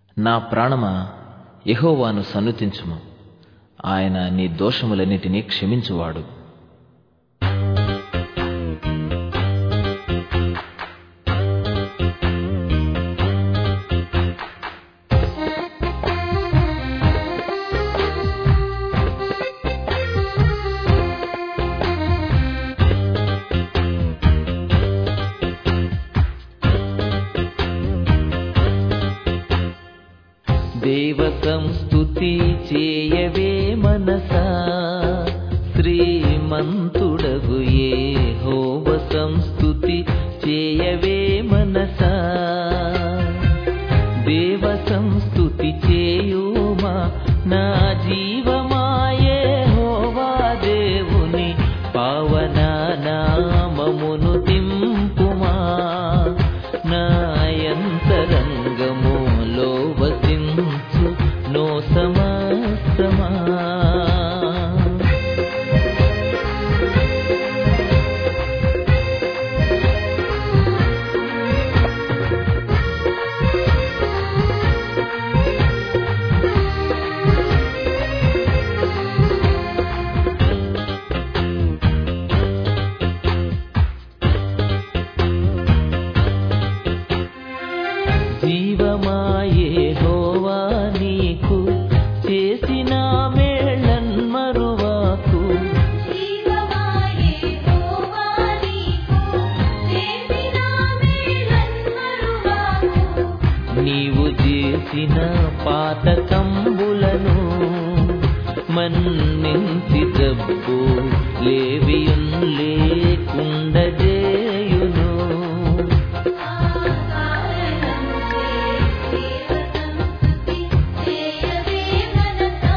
నా ప్రాణమా యెహోవాను సన్నుతించుము ఆయన నీ దోషములన్నిటినీ క్షమించువాడు దేవ సంస్తుతి చేయవే మనసా శ్రీమంతుడగు యెహోవ సంస్తుతి చేయవే మనసా దేవ సంస్తుతి చేయుమా నా జీవమాయే హోవా దేవుని పావన నామమును తింపుమా నాయంతరంగములో వసించు నో సమస్తమా జీవమాయే హోవా నీకు చేసిన మేళన్ మరువాకు జీవమాయే హోవా నీకు చేసిన మేలన్మరువాకు నీవు చేసిన పాతకంబులను మన్నించి జబ్బు లేవియున్ లేకుండజేయును ఆకారణంచే దేవతంస్తుతి చేయవే మనసా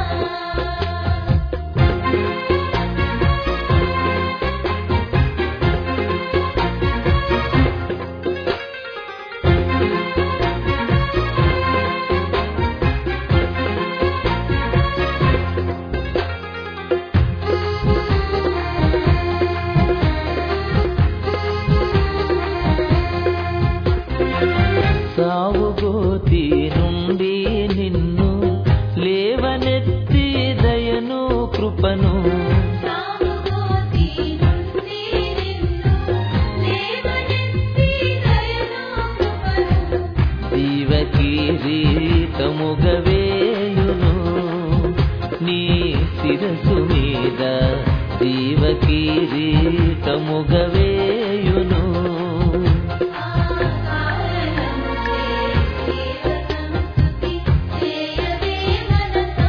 సావుగోతి నుండి నిన్ను లేవనెత్తి దయను కృపను సాముగోతి నుండి నిన్ను లేవనెత్తి దయను కృపను జీవకిరీటముగవేయును నీ శిరసు మీద జీవకిరీటముగవేయును ఆకారణంచే దేవతంస్తుతి చేయవే మనసా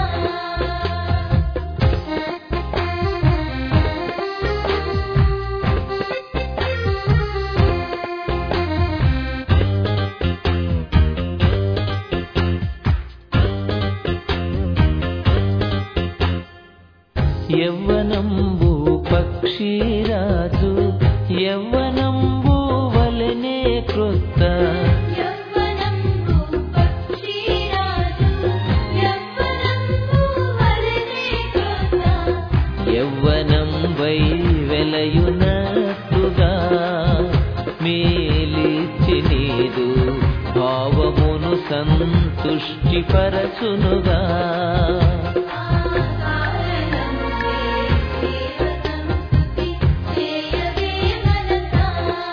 యవ్వనంబు పక్షిరాజు యవ్వనంబు వలనే క్రొత్త యవ్వనంబు పక్షిరాజు యవ్వనంబు వలనే క్రొత్త యవ్వనం వై వెలయునట్టుగా మేలిచ్చి నీదు భావమును సంతుష్టిపరచునుగా ఆకారణంచే దేవతంస్తుతి చేయవే మనసా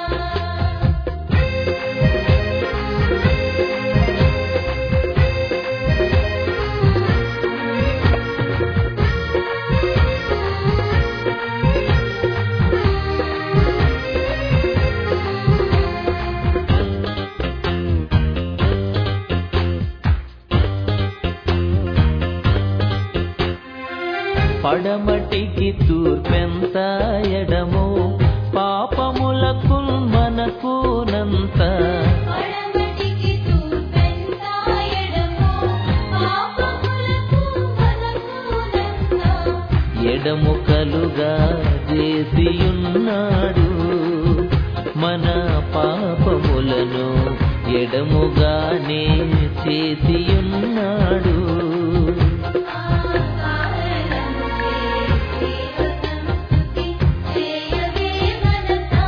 పడమటికి తూర్పెంత ఎడమో పాపములకు మనకునంత పడమటికి తూర్పెంత ఎడమో పాపములకు మనకునంత ఎడముకలుగా చేసియున్నాడు మన పాపములను ఎడముగానే చేసియున్నాడు ఆకారణంచే దేవతంస్తుతి చేయవే మనసా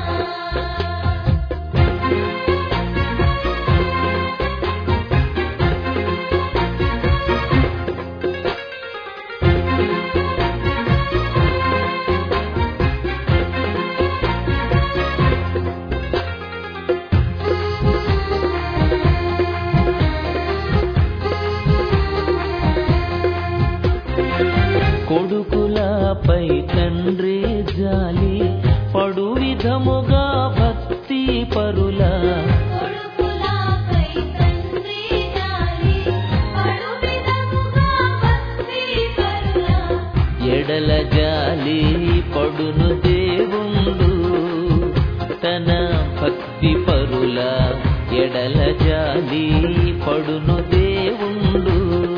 పరులపై తండ్రి జాలి పడు విధముగా భక్తి పరుల కొడుకులపై తండ్రి జాలి పడు విధముగా భక్తి పరుల ఎడల జాలి పడును దేవుండు తన భక్తి పరుల ఎడల జాలి పడును దేవుండు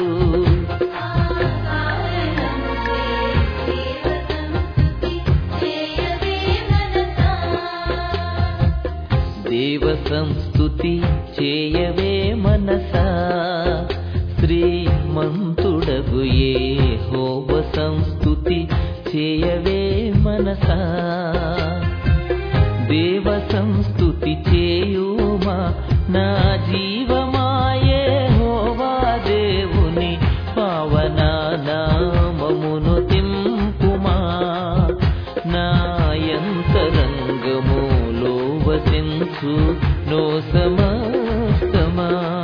దేవ సంస్థుతి చేయవే మనసా శ్రీమంతుడగు ఏ హోవ సంస్థుతి చేయవే మనసా దేవ సంస్థుతి చేయుమా నా జీవమాయే హోవా దేవుని పావన నామమును తింపుమా నాయంతరంగములో వసించు నో సమస్తమా